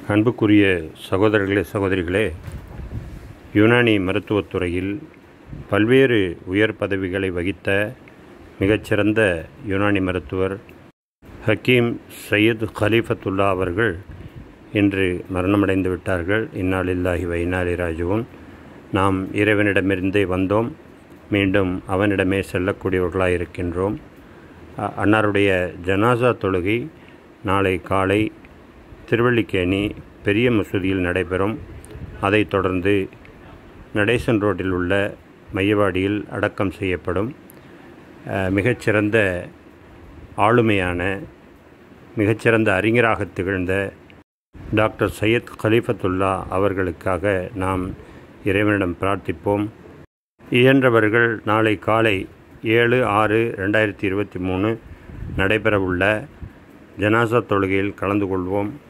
அன்புக்குரிய சகோதரர்களே சகோதரிகளே யுனானி மருத்துவத்துறையில் பல்வேறு உயர் பதவிகளை வகித்த மிகச்சிறந்த யுனானி மருத்துவர் ஹக்கீம் சையத் கலீஃபத்துல்லா அவர்கள் இன்று மரணமடைந்து விட்டார்கள் இந்நாளில்லாஹி வைநாளி ராஜுவும் நாம் இறைவனிடமிருந்தே வந்தோம் மீண்டும் அவனிடமே செல்லக்கூடியவர்களாக இருக்கின்றோம் அ- அன்னாருடைய ஜனாசா தொழுகை நாளை காலை திருவல்லிக்கேணி பெரிய மசூதியில் நடைபெறும் அதைத் தொடர்ந்து நடேசன் ரோட்டில் உள்ள மையவாடியில் அடக்கம் செய்யப்படும் அஹ், மிகச்சிறந்த ஆளுமையான மிகச்சிறந்த அறிஞராக திகழ்ந்த டாக்டர் சையத் கலீஃபத்துல்லா அவர்களுக்காக நாம் இறைவனிடம் பிரார்த்திப்போம் இயன்றவர்கள் நாளை காலை ஏழு ஆறு ரெண்டாயிரத்தி இருபத்தி மூணு நடைபெறவுள்ள ஜனாசா தொழுகையில் கலந்து கொள்வோம்